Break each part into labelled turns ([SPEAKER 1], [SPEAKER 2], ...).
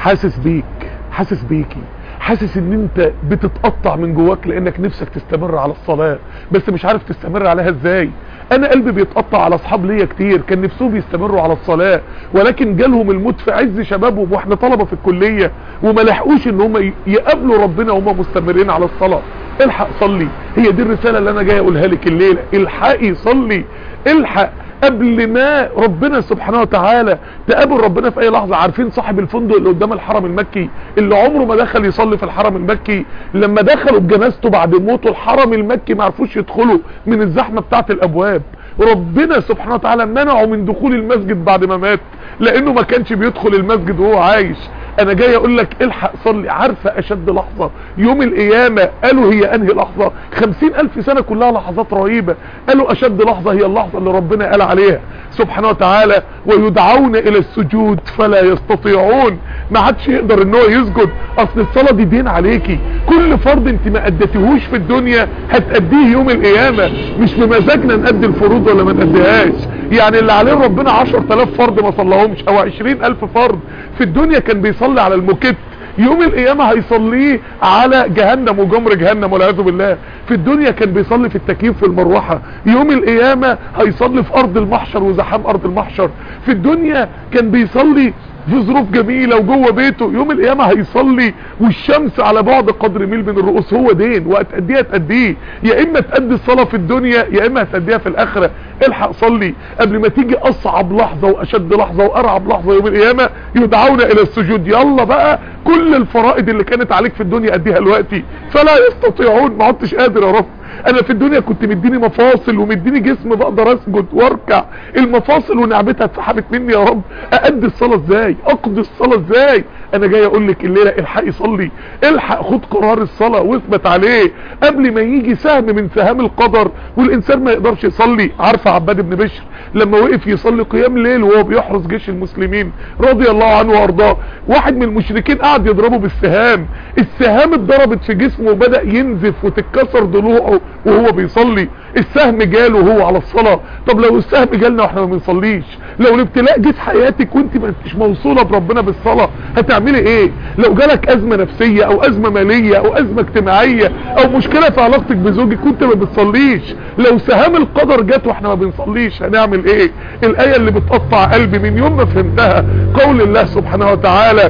[SPEAKER 1] حاسس بيك حاسس بيكي حاسس ان انت بتتقطع من جواك لانك نفسك تستمر على الصلاة بس مش عارف تستمر عليها ازاي انا قلبي بيتقطع على اصحاب ليا كتير كان نفسهم يستمروا على الصلاة ولكن جالهم الموت في عز شبابهم واحنا طلبة في الكلية وما لحقوش ان هم يقابلوا ربنا وهم مستمرين على الصلاة الحق صلي هي دي الرسالة اللي انا جاي اقولها لك الليلة الحقي صلي الحق قبل ما ربنا سبحانه وتعالى تقابل ربنا في اي لحظة عارفين صاحب الفندق اللي قدام الحرم المكي اللي عمره ما دخل يصلي في الحرم المكي لما دخلوا بجنازته بعد موته الحرم المكي ما عرفوش يدخلوا من الزحمة بتاعت الابواب ربنا سبحانه وتعالى منعه من دخول المسجد بعد ما مات لانه ما كانش بيدخل المسجد وهو عايش انا جاي اقول لك الحق صلي عارفة اشد لحظة يوم القيامة قالوا هي انهي لحظة خمسين الف سنة كلها لحظات رهيبة قالوا اشد لحظة هي اللحظة اللي ربنا قال عليها سبحانه وتعالى ويدعون الى السجود فلا يستطيعون ما عادش يقدر ان هو يسجد اصل الصلاة دي دين عليكي كل فرض انت ما اديتهوش في الدنيا هتأديه يوم القيامة مش بمزاجنا نأدي الفروض ولا ما نأديهاش يعني اللي عليه ربنا عشر تلاف فرض ما صلهمش او عشرين الف فرض في الدنيا كان بيصلي على المكت يوم القيامة هيصليه على جهنم وجمر جهنم والعياذ بالله في الدنيا كان بيصلي في التكييف في المروحة يوم القيامة هيصلي في ارض المحشر وزحام ارض المحشر في الدنيا كان بيصلي في ظروف جميلة وجوه بيته يوم القيامة هيصلي والشمس على بعد قدر ميل من الرؤوس هو دين وهتأديها تأديه يا اما تأدي الصلاة في الدنيا يا اما هتأديها في الاخرة الحق صلي قبل ما تيجي اصعب لحظة واشد لحظة وارعب لحظة يوم القيامة يدعون الى السجود يلا بقى كل الفرائض اللي كانت عليك في الدنيا اديها دلوقتي فلا يستطيعون ما عدتش قادر يا رب انا في الدنيا كنت مديني مفاصل ومديني جسم بقدر اسجد واركع المفاصل ونعمتها اتسحبت مني يا رب اادي الصلاة ازاي اقضي الصلاة ازاي انا جاي اقول لك الليلة الحقي صلي الحق خد قرار الصلاة واثبت عليه قبل ما يجي سهم من سهام القدر والانسان ما يقدرش يصلي عارفه عباد بن بشر لما وقف يصلي قيام ليل وهو بيحرس جيش المسلمين رضي الله عنه وارضاه واحد من المشركين قعد يضربه بالسهام السهام اتضربت في جسمه وبدأ ينزف وتتكسر ضلوعه وهو بيصلي السهم جاله وهو على الصلاة طب لو السهم جالنا واحنا ما بنصليش لو الابتلاء جه في حياتك وانت مش موصولة بربنا بالصلاة هتعملي ايه لو جالك ازمة نفسية او ازمة مالية او ازمة اجتماعية او مشكلة في علاقتك بزوجك وانت ما بتصليش لو سهام القدر جت واحنا ما بنصليش هنعمل ايه الاية اللي بتقطع قلبي من يوم ما فهمتها قول الله سبحانه وتعالى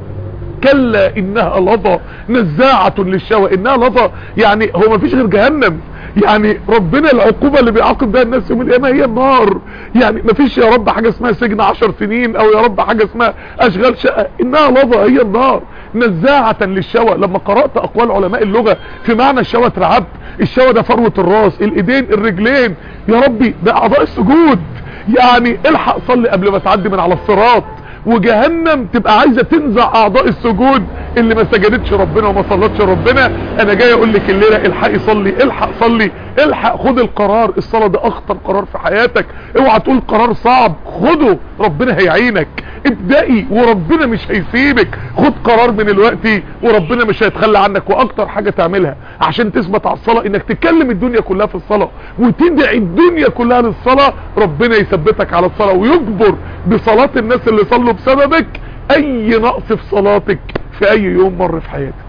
[SPEAKER 1] كلا انها لظى نزاعة للشوى انها لظى يعني هو ما فيش غير جهنم يعني ربنا العقوبة اللي بيعاقب بها الناس يوم القيامة هي النار يعني ما فيش يا رب حاجة اسمها سجن عشر سنين او يا رب حاجة اسمها اشغال شقة انها لظى هي النار نزاعة للشوى لما قرأت اقوال علماء اللغة في معنى الشوى اترعبت الشوى ده فروة الراس الايدين الرجلين يا ربي ده اعضاء السجود يعني الحق صلي قبل ما تعدي من على الصراط وجهنم تبقى عايزة تنزع اعضاء السجود اللي ما سجدتش ربنا وما صلتش ربنا انا جاي اقول لك الليلة الحق صلي الحق صلي الحق خد القرار الصلاة ده اخطر قرار في حياتك اوعى تقول قرار صعب خده ربنا هيعينك ابدأي وربنا مش هيسيبك خد قرار من الوقت وربنا مش هيتخلى عنك واكتر حاجة تعملها عشان تثبت على الصلاة انك تكلم الدنيا كلها في الصلاة وتدعي الدنيا كلها للصلاة ربنا يثبتك على الصلاة ويجبر بصلاة الناس اللي صلوا بسببك اي نقص في صلاتك في اي يوم مر في حياتك